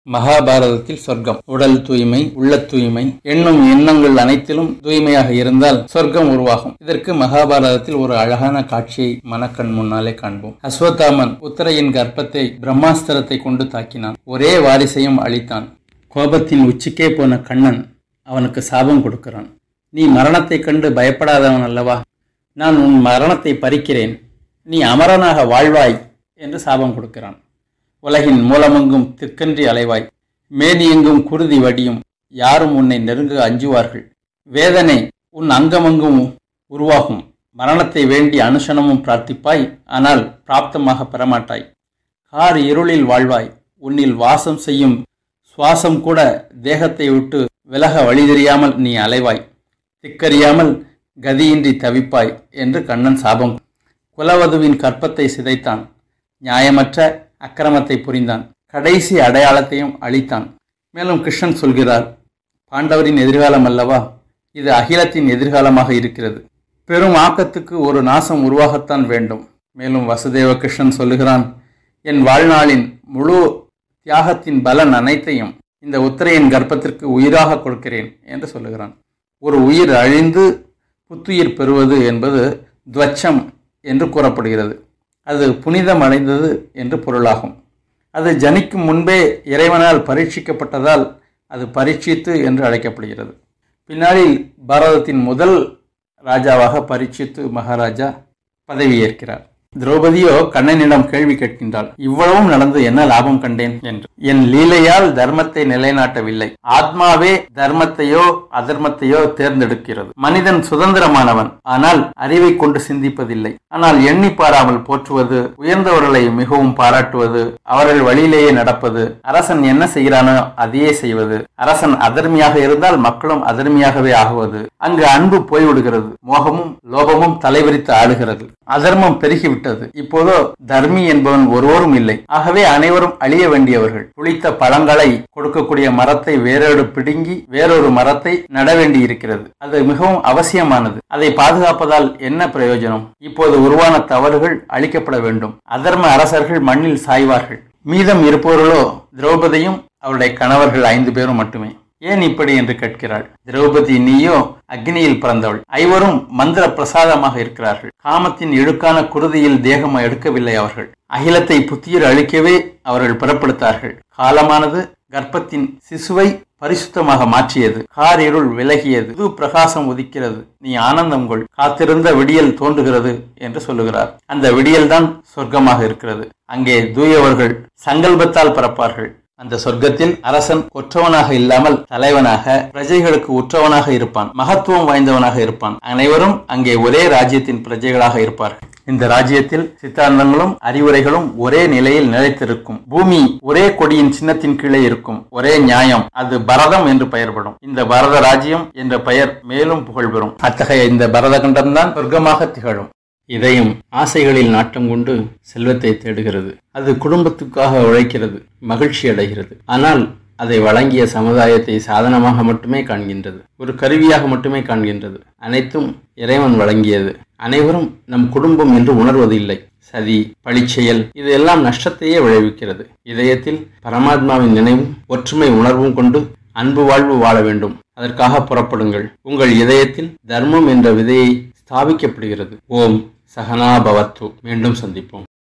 மகாபாரதத்தில் சொர்க்கம் உடல் தூய்மை உள்ள தூய்மை எண்ணும் எண்ணங்கள் அனைத்திலும் தூய்மையாக இருந்தால் சொர்க்கம் உருவாகும் இதற்கு மகாபாரதத்தில் ஒரு அழகான காட்சியை மனக்கண் முன்னாலே காண்போம் அஸ்வத்தாமன் உத்தரையின் கர்ப்பத்தை பிரம்மாஸ்திரத்தை கொண்டு தாக்கினான் ஒரே வாரிசையும் அழித்தான் கோபத்தின் உச்சிக்கே போன கண்ணன் அவனுக்கு சாபம் கொடுக்கிறான் நீ மரணத்தைக் கண்டு பயப்படாதவன் அல்லவா நான் உன் மரணத்தை பறிக்கிறேன் நீ அமரனாக வாழ்வாய் என்று சாபம் கொடுக்கிறான் உலகின் மூலமெங்கும் திக்கன்றி அலைவாய் மேனியெங்கும் குருதி வடியும் யாரும் உன்னை நெருங்க அஞ்சுவார்கள் வேதனை உன் அங்கமங்கும் உருவாகும் மரணத்தை வேண்டி அனுஷனமும் பிரார்த்திப்பாய் ஆனால் பிராப்தமாக பெறமாட்டாய் கார் இருளில் வாழ்வாய் உன்னில் வாசம் செய்யும் சுவாசம் கூட தேகத்தை விட்டு விலக வழி தெரியாமல் நீ அலைவாய் திக்கறியாமல் கதியின்றி தவிப்பாய் என்று கண்ணன் சாபம் குலவதுவின் கற்பத்தை சிதைத்தான் நியாயமற்ற அக்கிரமத்தை புரிந்தான் கடைசி அடையாளத்தையும் அழித்தான் மேலும் கிருஷ்ணன் சொல்கிறார் பாண்டவரின் எதிர்காலம் அல்லவா இது அகிலத்தின் எதிர்காலமாக இருக்கிறது பெரும் ஆக்கத்துக்கு ஒரு நாசம் உருவாகத்தான் வேண்டும் மேலும் வசுதேவ கிருஷ்ணன் சொல்லுகிறான் என் வாழ்நாளின் முழு தியாகத்தின் பலன் அனைத்தையும் இந்த உத்திரையின் கர்ப்பத்திற்கு உயிராக கொடுக்கிறேன் என்று சொல்லுகிறான் ஒரு உயிர் அழிந்து புத்துயிர் பெறுவது என்பது துவச்சம் என்று கூறப்படுகிறது அது புனிதம் அடைந்தது என்று பொருளாகும் அது ஜனிக்கும் முன்பே இறைவனால் பரீட்சிக்கப்பட்டதால் அது பரீட்சித்து என்று அழைக்கப்படுகிறது பின்னாளில் பாரதத்தின் முதல் ராஜாவாக பரீட்சித்து மகாராஜா பதவியேற்கிறார் திரௌபதியோ கண்ணனிடம் கேள்வி கேட்கின்றாள் இவ்வளவும் நடந்து என்ன லாபம் கண்டேன் என்று என் லீலையால் தர்மத்தை நிலைநாட்டவில்லை ஆத்மாவே தர்மத்தையோ அதர்மத்தையோ தேர்ந்தெடுக்கிறது மனிதன் சுதந்திரமானவன் ஆனால் அறிவை கொண்டு சிந்திப்பதில்லை ஆனால் எண்ணி பாராமல் போற்றுவது உயர்ந்தவர்களை மிகவும் பாராட்டுவது அவர்கள் வழியிலேயே நடப்பது அரசன் என்ன செய்கிறானோ அதையே செய்வது அரசன் அதர்மியாக இருந்தால் மக்களும் அதர்மியாகவே ஆகுவது அங்கு அன்பு போய்விடுகிறது மோகமும் லோபமும் தலைவிரித்து ஆடுகிறது அதர்மம் பெருகிவிட்டது இப்போதோ தர்மி என்பவன் ஒருவரும் இல்லை ஆகவே அனைவரும் அழிய வேண்டியவர்கள் புளித்த பழங்களை கொடுக்கக்கூடிய மரத்தை வேரோடு பிடுங்கி வேறொரு மரத்தை நட வேண்டி இருக்கிறது அது மிகவும் அவசியமானது அதை பாதுகாப்பதால் என்ன பிரயோஜனம் இப்போது உருவான தவறுகள் அழிக்கப்பட வேண்டும் அதர்ம அரசர்கள் மண்ணில் சாய்வார்கள் மீதம் இருப்பவர்களோ திரௌபதியும் அவருடைய கணவர்கள் ஐந்து பேரும் மட்டுமே ஏன் இப்படி என்று கேட்கிறாள் திரௌபதி நீயோ அக்னியில் பிறந்தவள் ஐவரும் மந்திர பிரசாதமாக இருக்கிறார்கள் காமத்தின் இழுக்கான குருதியில் தேகம் எடுக்கவில்லை அவர்கள் அகிலத்தை புத்தியர் அழிக்கவே அவர்கள் புறப்படுத்தார்கள் காலமானது கர்ப்பத்தின் சிசுவை பரிசுத்தமாக மாற்றியது கார் இருள் விலகியது புது பிரகாசம் உதிக்கிறது நீ ஆனந்தம் கொள் காத்திருந்த விடியல் தோன்றுகிறது என்று சொல்லுகிறார் அந்த விடியல் தான் சொர்க்கமாக இருக்கிறது அங்கே தூயவர்கள் சங்கல்பத்தால் பிறப்பார்கள் அந்த சொர்க்கத்தில் அரசன் ஒற்றவனாக இல்லாமல் தலைவனாக பிரஜைகளுக்கு உற்றவனாக இருப்பான் மகத்துவம் வாய்ந்தவனாக இருப்பான் அனைவரும் அங்கே ஒரே ராஜ்யத்தின் பிரஜைகளாக இருப்பார்கள் இந்த ராஜ்யத்தில் சித்தாந்தங்களும் அறிவுரைகளும் ஒரே நிலையில் நிலைத்திருக்கும் பூமி ஒரே கொடியின் சின்னத்தின் கீழே இருக்கும் ஒரே நியாயம் அது பரதம் என்று பெயர்படும் இந்த பரத ராஜ்யம் என்ற பெயர் மேலும் புகழ்பெறும் அத்தகைய இந்த பரதகண்டம்தான் சொர்க்கமாக திகழும் இதயம் ஆசைகளில் நாட்டம் கொண்டு செல்வத்தை தேடுகிறது அது குடும்பத்துக்காக உழைக்கிறது மகிழ்ச்சி அடைகிறது ஆனால் அதை வழங்கிய சமுதாயத்தை சாதனமாக மட்டுமே காண்கின்றது ஒரு கருவியாக மட்டுமே காண்கின்றது அனைத்தும் இறைவன் வழங்கியது அனைவரும் நம் குடும்பம் என்று உணர்வதில்லை சதி பழிச்செயல் இது எல்லாம் நஷ்டத்தையே விளைவிக்கிறது இதயத்தில் பரமாத்மாவின் நினைவும் ஒற்றுமை உணர்வும் கொண்டு அன்பு வாழ்வு வாழ வேண்டும் அதற்காக புறப்படுங்கள் உங்கள் இதயத்தில் தர்மம் என்ற விதையை ஸ்தாபிக்கப்படுகிறது ஓம் சகனா பவத்து மீண்டும் சந்திப்போம்